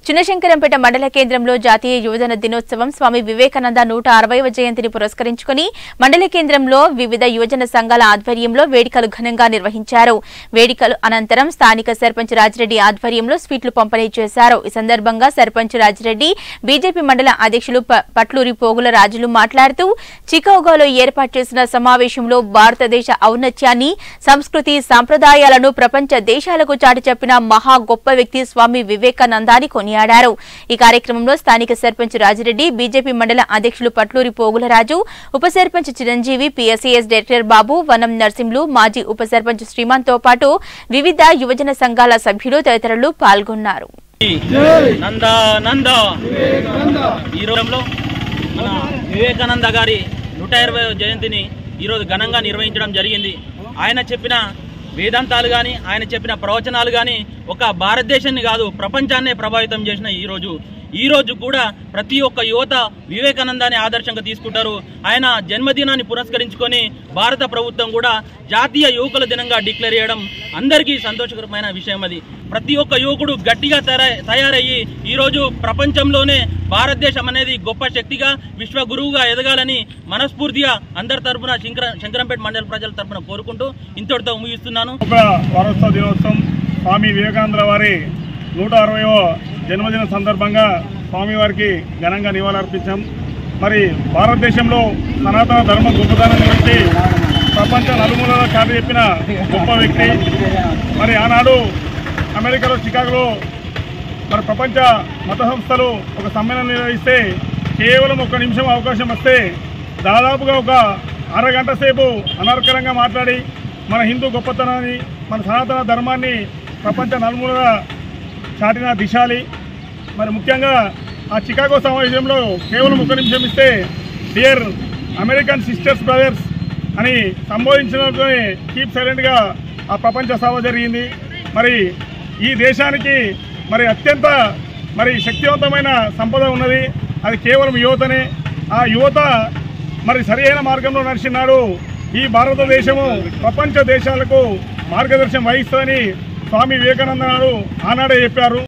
చిన్నశంకరంపేట మండల కేంద్రంలో జాతీయ యువజన దినోత్సవం స్వామి వివేకానంద నూట అరవైవ జయంతిని పురస్కరించుకుని మండల కేంద్రంలో వివిధ యువజన సంఘాల ఆధ్వర్యంలో వేడుకలు ఘనంగా నిర్వహించారు వేడుకలు అనంతరం స్థానిక సర్పంచ్ రాజిరెడ్డి ఆధ్వర్యంలో స్వీట్లు పంపిణీ చేశారు ఈ సందర్భంగా సర్పంచ్ రాజిరెడ్డి బీజేపీ మండల అధ్యక్షులు ప- పట్లూరి పోగుల రాజులు మాట్లాడుతూ చికాగోలో ఏర్పాటు చేసిన సమావేశంలో భారతదేశ ఔన్నత్యాన్ని సంస్కృతి సాంప్రదాయాలను ప్రపంచ దేశాలకు చాటి చెప్పిన మహా గొప్ప వ్యక్తి స్వామి వివేకానందాని కొనియాడారు ఈ కార్యక్రమంలో స్థానిక సర్పంచ్ రాజిరెడ్డి బీజేపీ మండల అధ్యక్షులు పట్లూరి పోగులరాజు ఉప సర్పంచ్ చిరంజీవి పిఎస్ఈఎస్ డైరెక్టర్ బాబు వనం నర్సింహులు మాజీ ఉప సర్పంచ్ శ్రీమాన్ తో పాటు వివిధ యువజన సంఘాల సభ్యులు తదితరులు పాల్గొన్నారు నంద నంద ఈ రోజులో మన వివేకానంద గారి నూట ఇరవై జయంతిని ఈరోజు ఘనంగా నిర్వహించడం జరిగింది ఆయన చెప్పిన వేదాంతాలు కానీ ఆయన చెప్పిన ప్రవచనాలు కానీ ఒక భారతదేశాన్ని కాదు ప్రపంచాన్నే ప్రభావితం చేసిన ఈ రోజు ఈ రోజు కూడా ప్రతి ఒక్క యువత వివేకానందాన్ని ఆదర్శంగా తీసుకుంటారు ఆయన జన్మదినాన్ని పురస్కరించుకొని భారత ప్రభుత్వం కూడా జాతీయ యువకుల దినంగా డిక్లేర్ చేయడం అందరికీ సంతోషకరమైన విషయం అది ప్రతి ఒక్క యువకుడు గట్టిగా తయారై- తయారయ్యి ఈరోజు ప్రపంచంలోనే భారతదేశం అనేది గొప్ప శక్తిగా విశ్వ గురువుగా ఎదగాలని మనస్ఫూర్తిగా అందరి తరపున శంకర శంకరంపేట మండల ప్రజల తరపున కోరుకుంటూ ఇంతటితో ముగిస్తున్నాను ఒక వారోత్సవ దినోత్సవం స్వామి వివేకానంద వారి నూట అరవైవ జన్మదిన సందర్భంగా స్వామివారికి ఘనంగా నివాళులర్పించాం మరి భారతదేశంలో సనాతన ధర్మ గొప్పతనం గురించి ప్రపంచ నలుమూలలో చాటి చెప్పిన గొప్ప వ్యక్తి మరి ఆనాడు అమెరికాలో చికాగోలో మరి ప్రపంచ మత సంస్థలు ఒక సమ్మేళనం నిర్వహిస్తే కేవలం ఒక నిమిషం అవకాశం వస్తే దాదాపుగా ఒక అరగంట సేపు అనర్కరంగా మాట్లాడి మన హిందూ గొప్పతనాన్ని మన సనాతన ధర్మాన్ని ప్రపంచ నలుమూలగా చాటిన దిశాలి మరి ముఖ్యంగా ఆ చికాగో సమావేశంలో కేవలం ఒక నిమిషం ఇస్తే డియర్ అమెరికన్ సిస్టర్స్ బ్రదర్స్ అని సంబోధించడంతో కీప్ సైలెంట్గా ఆ ప్రపంచ సభ జరిగింది మరి ఈ దేశానికి మరి అత్యంత మరి శక్తివంతమైన సంపద ఉన్నది అది కేవలం యువతనే ఆ యువత మరి సరియైన మార్గంలో నడిచినాడు ఈ భారతదేశము ప్రపంచ దేశాలకు మార్గదర్శనం వహిస్తుందని స్వామి వివేకానంద నాడు ఆనాడే చెప్పారు